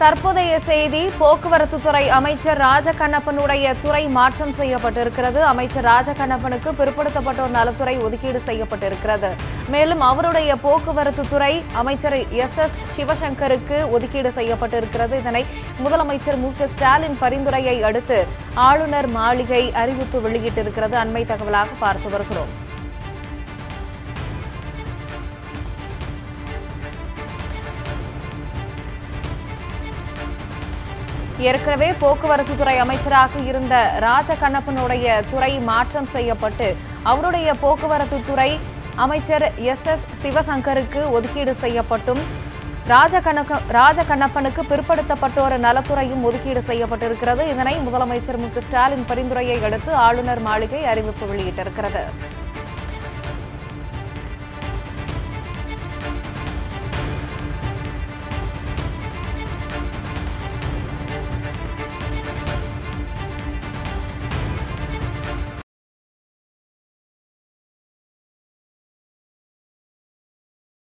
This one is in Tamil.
தற்போதைய செய்தி போக்குவரத்து துறை அமைச்சர் ராஜகண்ணப்பனுடைய துறை மாற்றம் செய்யப்பட்டிருக்கிறது அமைச்சர் ராஜகண்ணப்பனுக்கு பிற்படுத்தப்பட்டோர் நலத்துறை ஒதுக்கீடு செய்யப்பட்டிருக்கிறது மேலும் அவருடைய போக்குவரத்து துறை அமைச்சர் எஸ் எஸ் சிவசங்கருக்கு ஒதுக்கீடு செய்யப்பட்டிருக்கிறது இதனை முதலமைச்சர் மு க ஸ்டாலின் பரிந்துரையை அடுத்து ஆளுநர் மாளிகை அறிவிப்பு வெளியிட்டிருக்கிறது அண்மை தகவலாக பார்த்து வருகிறோம் ஏற்கனவே போக்குவரத்து துறை அமைச்சராக இருந்த ராஜகண்ணப்பனுடைய துறை மாற்றம் செய்யப்பட்டு அவருடைய போக்குவரத்து துறை அமைச்சர் எஸ் எஸ் சிவசங்கருக்கு ஒதுக்கீடு செய்யப்பட்டும் ராஜகண்ணக்க ராஜகண்ணப்பனுக்கு பிற்படுத்தப்பட்டோர் நலத்துறையும் ஒதுக்கீடு செய்யப்பட்டிருக்கிறது இதனை முதலமைச்சர் மு க ஸ்டாலின் பரிந்துரையை அடுத்து ஆளுநர் மாளிகை அறிவிப்பு வெளியிட்டிருக்கிறது